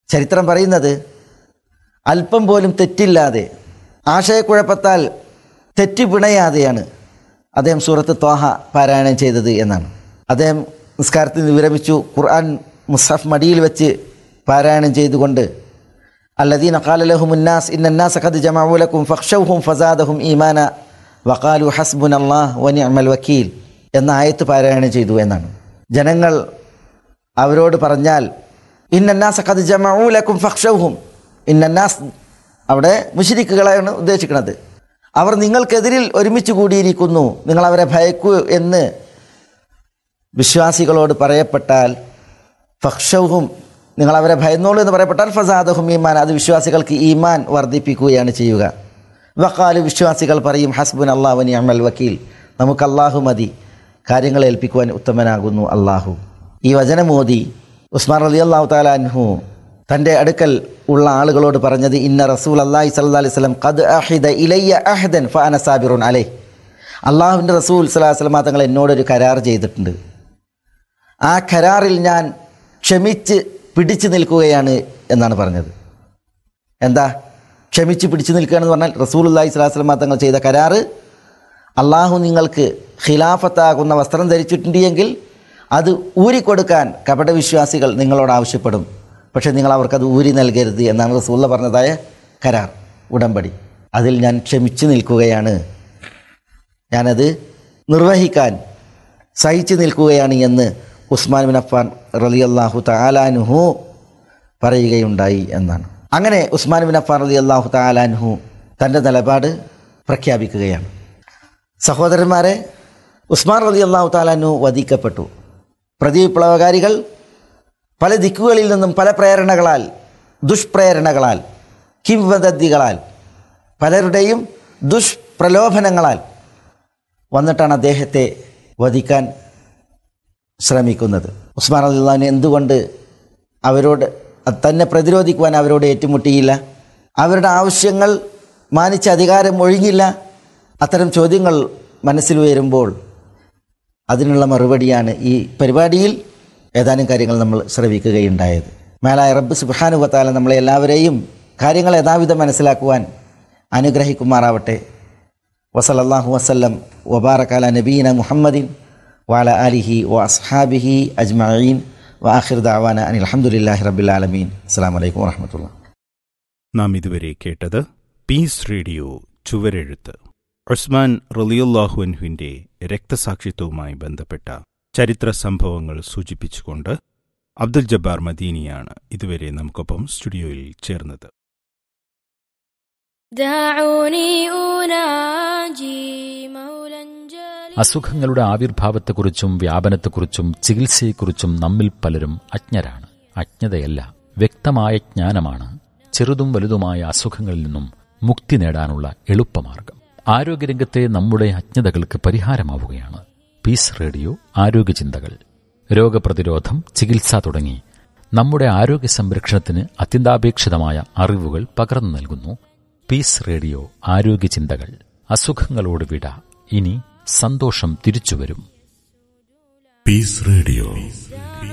ചരിത്രം പറയുന്നത് അല്പം പോലും തെറ്റില്ലാതെ ആശയക്കുഴപ്പത്താൽ തെറ്റിപ്പിണയാതെയാണ് അദ്ദേഹം സൂറത്ത് ത്വാഹ പാരായണം ചെയ്തത് എന്നാണ് അദ്ദേഹം നിസ്കാരത്തിൽ നിന്ന് വിരമിച്ചു ഖുർആൻ മുസ്ഹഫ് മടിയിൽ വെച്ച് പാരായണം ചെയ്തുകൊണ്ട് الذين قال لهم الناس إن الناس قد جمعوا لكم فاخشوهم فزادهم إيمانا وقالوا حسبنا الله ونعم الوكيل എന്ന ആയത്ത് പാരായണം ചെയ്തു എന്നാണ് ജനങ്ങൾ അവരോട് പറഞ്ഞാൽ ഇന്നന്നാസ് കത് ജമൂലക്കും ഫക്ഷവും ഇന്നന്നാസ് അവിടെ മുഷിരിക്കുകളാണ് ഉദ്ദേശിക്കുന്നത് അവർ നിങ്ങൾക്കെതിരിൽ ഒരുമിച്ച് കൂടിയിരിക്കുന്നു നിങ്ങൾ അവരെ ഭയക്കൂ എന്ന് വിശ്വാസികളോട് പറയപ്പെട്ടാൽ ഫക്ഷവും നിങ്ങൾ അവരെ ഭയന്നോളൂ എന്ന് പറയപ്പെട്ടാൽ ഫസാദഹും ഈമാൻ അത് വിശ്വാസികൾക്ക് ഈമാൻ വർദ്ധിപ്പിക്കുകയാണ് ചെയ്യുക വക്കാല് വിശ്വാസികൾ പറയും ഹസ്ബുൻ അള്ളാഹുനി അമൽ വക്കീൽ നമുക്ക് അള്ളാഹു മതി കാര്യങ്ങൾ ഏൽപ്പിക്കുവാൻ ഉത്തമനാകുന്നു അള്ളാഹു ഈ വചനമോദി ഉസ്മാൻ അലി അള്ളാഹു താലാൻഹു തൻ്റെ അടുക്കൽ ഉള്ള ആളുകളോട് പറഞ്ഞത് ഇന്ന റസൂൽ അള്ളാഹി സല്ലാ അലൈഹി സ്വലം ഖദ് അഹിദ ഇലയ്യ അഹദൻ ഫാന സാബിറുൻ അലേ അള്ളാഹുവിൻ്റെ റസൂൽ സ്വലാഹു വസ്ലമ തങ്ങൾ എന്നോടൊരു കരാർ ചെയ്തിട്ടുണ്ട് ആ കരാറിൽ ഞാൻ ക്ഷമിച്ച് പിടിച്ചു നിൽക്കുകയാണ് എന്നാണ് പറഞ്ഞത് എന്താ ക്ഷമിച്ച് പിടിച്ചു നിൽക്കുക എന്ന് പറഞ്ഞാൽ റസൂൽ അള്ളാഹി സ്വലാസ്ലമ തങ്ങൾ ചെയ്ത കരാറ് അള്ളാഹു നിങ്ങൾക്ക് ഖിലാഫത്താകുന്ന വസ്ത്രം ധരിച്ചിട്ടുണ്ട് എങ്കിൽ അത് ഊരിക്കൊടുക്കാൻ കപടവിശ്വാസികൾ നിങ്ങളോട് ആവശ്യപ്പെടും പക്ഷേ നിങ്ങൾ അവർക്കത് ഊരി നൽകരുത് എന്നാണ് റസൂള്ള പറഞ്ഞതായ കരാർ ഉടമ്പടി അതിൽ ഞാൻ ക്ഷമിച്ചു നിൽക്കുകയാണ് ഞാനത് നിർവഹിക്കാൻ സഹിച്ചു നിൽക്കുകയാണ് എന്ന് ഉസ്മാൻ ബിൻ അഫ്ഫാൻ റലിയല്ലാഹു താലാനുഹു പറയുകയുണ്ടായി എന്നാണ് അങ്ങനെ ഉസ്മാൻ ബിൻ അഫ്ഫാൻ റലി അള്ളാഹു താലാൻഹു തൻ്റെ നിലപാട് പ്രഖ്യാപിക്കുകയാണ് സഹോദരന്മാരെ ഉസ്മാൻ റലി അള്ളാഹു താലാൻഹു വധിക്കപ്പെട്ടു പ്രതിവിപ്ലവകാരികൾ പല ദിക്കുകളിൽ നിന്നും പല പ്രേരണകളാൽ ദുഷ്പ്രേരണകളാൽ കിംവദന്തികളാൽ പലരുടെയും ദുഷ്പ്രലോഭനങ്ങളാൽ വന്നിട്ടാണ് അദ്ദേഹത്തെ വധിക്കാൻ ശ്രമിക്കുന്നത് ഉസ്മാൻ അള്ളാഹിന് എന്തുകൊണ്ട് അവരോട് തന്നെ പ്രതിരോധിക്കുവാൻ അവരോട് ഏറ്റുമുട്ടിയില്ല അവരുടെ ആവശ്യങ്ങൾ മാനിച്ച അധികാരം ഒഴിഞ്ഞില്ല അത്തരം ചോദ്യങ്ങൾ മനസ്സിൽ വരുമ്പോൾ അതിനുള്ള മറുപടിയാണ് ഈ പരിപാടിയിൽ ഏതാനും കാര്യങ്ങൾ നമ്മൾ ശ്രവിക്കുകയുണ്ടായത് മേലായ റബ്ബ് സുബാനുവത്താല നമ്മളെ എല്ലാവരെയും കാര്യങ്ങൾ യഥാവിധം മനസ്സിലാക്കുവാൻ അനുഗ്രഹിക്കുമാറാവട്ടെ വസലല്ലാഹു വസ്ലം വബാറക്കാല നബീന മുഹമ്മദിൻ വാല അലിഹി വ അസ്ഹാബിഹി അജ്മീൻ വാഹിർ ദാവാന അനിൽ അഹമ്മദില്ലാഹി റബ്ബിലാലമീൻ അസ്സാം വലൈക്കും വാഹമത്തുള്ള നാം ഇതുവരെ കേട്ടത് പീസ് റേഡിയോ ചുവരെഴുത്ത് ഉസ്മാൻ റലിയുല്ലാഹുവിൻഹുവിന്റെ രക്തസാക്ഷിത്വവുമായി ബന്ധപ്പെട്ട ചരിത്ര സംഭവങ്ങൾ സൂചിപ്പിച്ചുകൊണ്ട് അബ്ദുൽ ജബ്ബാർ മദീനിയാണ് ഇതുവരെ നമുക്കൊപ്പം സ്റ്റുഡിയോയിൽ ചേർന്നത് دعوني أناجي مولا جليلا അസുഖങ്ങളുടെ ആവിർഭാവത്തെക്കുറിച്ചും വ്യാപനത്തെക്കുറിച്ചും ചികിത്സയെക്കുറിച്ചും നമ്മിൽ പലരും അജ്ഞരാണ് അജ്ഞതയല്ല വ്യക്തമായ ജ്ഞാനമാണ് ചെറുതും വലുതുമായ അസുഖങ്ങളിൽ നിന്നും മുക്തി നേടാനുള്ള എളുപ്പമാർഗം ആരോഗ്യരംഗത്തെ നമ്മുടെ അജ്ഞതകൾക്ക് പരിഹാരമാവുകയാണ് പീസ് റേഡിയോ ആരോഗ്യചിന്തകൾ രോഗപ്രതിരോധം ചികിത്സ തുടങ്ങി നമ്മുടെ ആരോഗ്യ സംരക്ഷണത്തിന് അത്യന്താപേക്ഷിതമായ അറിവുകൾ പകർന്നു നൽകുന്നു പീസ് റേഡിയോ ആരോഗ്യചിന്തകൾ അസുഖങ്ങളോട് വിട ഇനി സന്തോഷം തിരിച്ചുവരും Peace Radio.